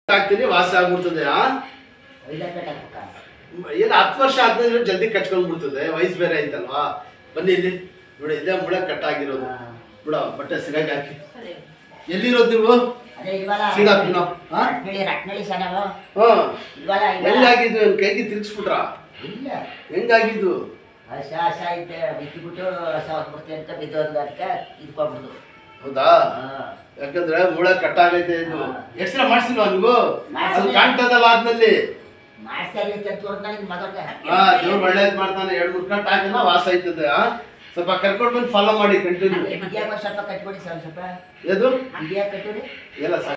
ಹಾಕ್ತೀನಿ ವಾಸಿ ಆಗ್ಬಿಡ್ತದೆ ಆ ಐದಾರು ಕಟ್ ಹಾಕ್ಬೇಕಾ ಏನು ಹತ್ತು ವರ್ಷ ಆದ್ಮೇಲೆ ಜಲ್ದಿ ಕಚ್ಕೊಂಡ್ಬಿಡ್ತದೆ ವಯಸ್ಸು ಬೇರೆ ಐತಲ್ವಾ ಬನ್ನಿ ಇಲ್ಲಿ ನೋಡಿ ಇದೇ ಮುಳೆ ಕಟ್ಟಾಗಿರೋದು ಬಿಡ ಬಟ್ಟೆ ಸಿಗಾಗಿ ಹಾಕಿ ಎಲ್ಲಿರೋದು ನೀವು ಅದೇ ಇಲ್ವಲ್ಲ ಶ್ರೀರಾಮ್ಪುರ ಹಾ ರಟ್ನಳ್ಳಿ ರಟ್ನಳ್ಳಿ ಸರ್ ನಾವು ಹಾ ಇಲ್ವಲ್ಲ ಇಲ್ವಲ್ಲ ಹೆಂಗಾಗಿದ್ದು ನನ್ ಕೈಗೆ ತಿರ್ಗಿಸ್ಬಿಟ್ರ ಇಲ್ಲ ಹೆಂಗಾಗಿದ್ದು ಹಸ ಹಸ ಇದ್ದೆ ಬಿದ್ದುಬಿಟ್ಟು ಹಸ ಹೊತ್ಬಿಡ್ತೀವಿ ಅಂತ ಬಿದ್ದೋದ್ಲು ಅದಕ್ಕೆ ಇದ್ಕೊಂಡ್ಬಿಡ್ದು ಹೌದಾ ಯಾಕಂದ್ರೆ ಮುಳೆ ಕಟ್ಟಾಗೈತೆ ಇದು ಎಕ್ಸ್ರಾ ಮಾಡಿಸಿಲ್ವಾ ನೀವು ಅದು ಕಾಣ್ತದಲ್ಲ ಆದ್ಮೇಲೆ ಮಾಡ್ತಾ ಇರ್ಲಿಕ್ಕೆ ಅಂತ ತೋರ್ದ ನಿನ್ ಮಗಳ್ಗೆ ಹಾ ದೇವ್ರು ಒಳ್ಳೇದ್ ಮಾಡ್ತಾನೆ ಎರಡ್ ಮೂರ್ ಕಟ್ ಆಗಿಲ್ಲ ವಾಸ ಆಯ್ತದೆ ಆ ಸ್ವಲ್ಪ ಕರ್ಕೊಂಡ್ ಬಂದು ಫಾಲೋ ಮಾಡಿ ಕಂಟಿನ್ಯೂ ಬಿಗಿಯಾಗ ಸ್ವಲ್ಪ ಕಟ್ಬಿಡಿ ಸ್ವಲ್ಪ ಸ್ವಲ್ಪ ಏದು ಬಿಗಿಯಾಗ ಕಟ್ಬಿಡಿ ಎಲ್ಲ